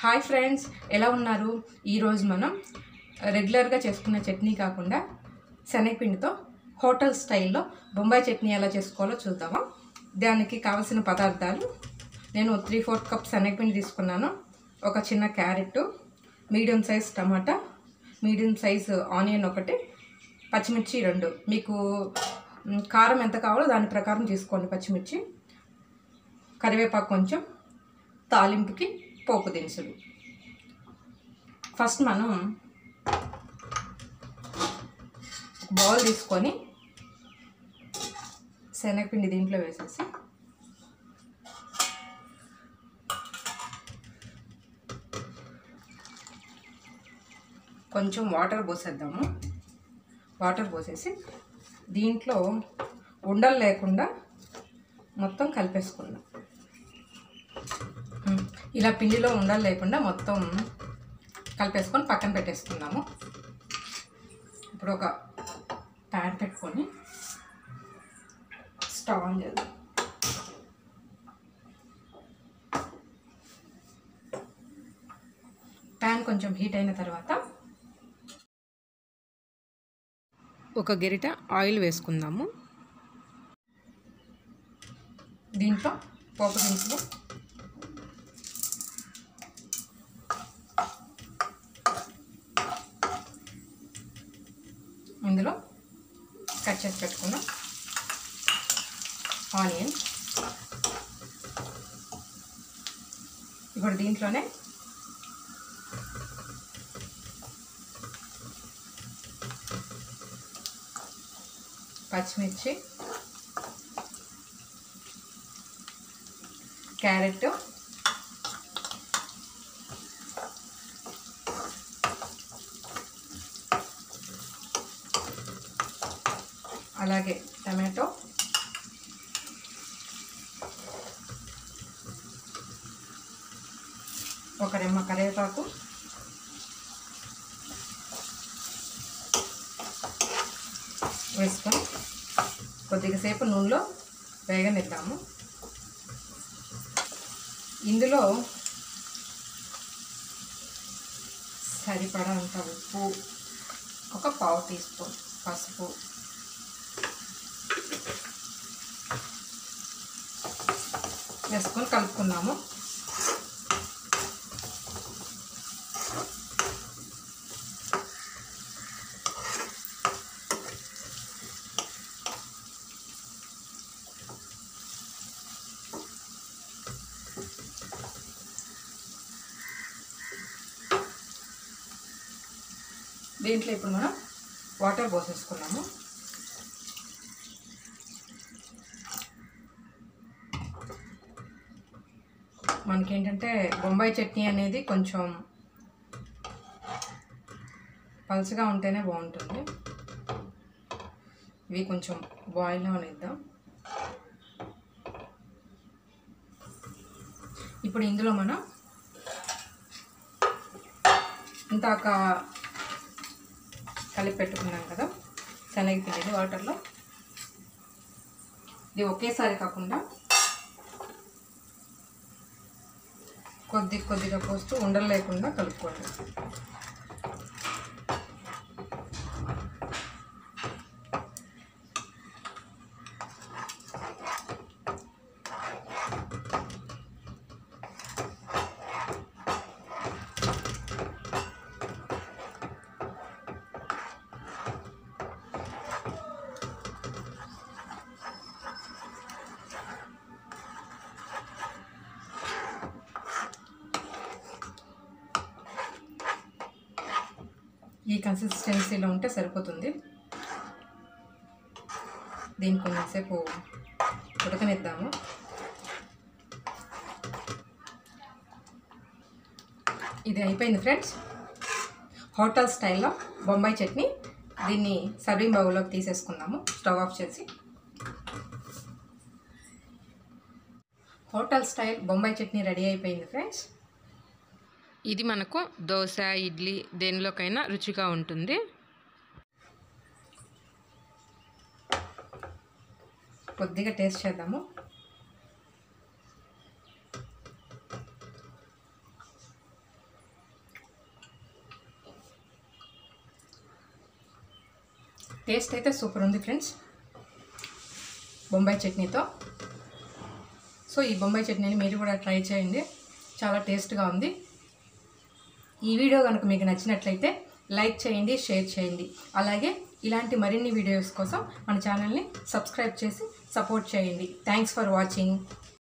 hi friends ఎలా ఉన్నారు ఈరోజు మనం రెగ్యులర్గా చేసుకునే చట్నీ కాకుండా శనగపిండితో హోటల్ స్టైల్లో బొంబాయి చట్నీ ఎలా చేసుకోవాలో చూద్దామా దానికి కావలసిన పదార్థాలు నేను త్రీ ఫోర్త్ కప్ శనగపిండి తీసుకున్నాను ఒక చిన్న క్యారెట్ మీడియం సైజ్ టమాటా మీడియం సైజ్ ఆనియన్ ఒకటి పచ్చిమిర్చి రెండు మీకు మ్, కారం ఎంత కావాలో దాని ప్రకారం తీసుకోండి పచ్చిమిర్చి కరివేపాకు కొంచెం తాలింపుకి పోపు దినుసులు ఫస్ట్ మనం ఒక బౌల్ తీసుకొని శనగపిండి దీంట్లో వేసేసి కొంచెం వాటర్ పోసేద్దాము వాటర్ పోసేసి దీంట్లో ఉండలు లేకుండా మొత్తం కలిపేసుకుందాం ఉమ్, ఇలా పిండిలో ఉండలు లేకుండా మొత్తం కలిపేసుకొని పక్కన పెట్టేసుకుందాము ఇప్పుడు ఒక ప్యాన్ పెట్టుకొని స్టవ్ ఆన్ చేద్దాం ప్యాన్ కొంచెం హీట్ అయిన తర్వాత ఒక గరిట ఆయిల్ వేసుకుందాము దీంట్లో పోపు దినుసులు ఇందులో కట్ చేసి పెట్టుకున్న ఆనియన్ ఇప్పుడు దీంట్లోనే పచ్చిమిర్చి క్యారెట్ అలాగే టమాటో ఒక రెమ్మ కరివేపాకు వేసుకొని కొద్దిగా సేపు నూనెలో వేగనిద్దాము ఇందులో సరిపడంత ఉప్పు ఒక పావు టీ స్పూన్ పసుపు వేసుకొని కలుపుకున్నాము దీంట్లో ఇప్పుడు మనం వాటర్ పోసేసుకున్నాము మనకేంటంటే బొంబాయి చట్నీ అనేది కొంచెం పలుచగా ఉంటేనే బాగుంటుంది ఇవి కొంచెం బాయిల్ అవనిద్దాం ఇప్పుడు ఇందులో మనం ఇంతాక కలిపి పెట్టుకున్నాం కదా శనగపిండిని వాటర్లో ఇది ఒకేసారి కాకుండా కొద్ది కొద్దిగా పోస్తూ ఉండలు లేకుండా కలుపుకోండి ఈ కన్సిస్టెన్సీలో ఉంటే సరిపోతుంది దీన్ని కొంచెంసేపు ఉడకనిద్దాము ఇది అయిపోయింది ఫ్రెండ్స్ హోటల్ స్టైల్లో బొంబాయి చట్నీ దీన్ని సర్వింగ్ బౌల్లోకి తీసేసుకుందాము స్టవ్ ఆఫ్ చేసి hotel style Bombay chutney ready అయిపోయింది ఫ్రెండ్స్ ఇది మనకు దోశ ఇడ్లీ దేనిలోకైనా రుచిగా ఉంటుంది కొద్దిగా టేస్ట్ చేద్దాము టేస్ట్ అయితే సూపర్ ఉంది ఫ్రెండ్స్ బొంబాయి చట్నీతో సో ఈ బొంబాయి చట్నీని మీరు కూడా ట్రై చేయండి చాలా టేస్ట్గా ఉంది ఈ వీడియో కనుక మీకు నచ్చినట్లయితే లైక్ చేయండి షేర్ చేయండి అలాగే ఇలాంటి మరిన్ని వీడియోస్ కోసం మన ఛానల్ని సబ్స్క్రైబ్ చేసి సపోర్ట్ చేయండి థ్యాంక్స్ ఫర్ వాచింగ్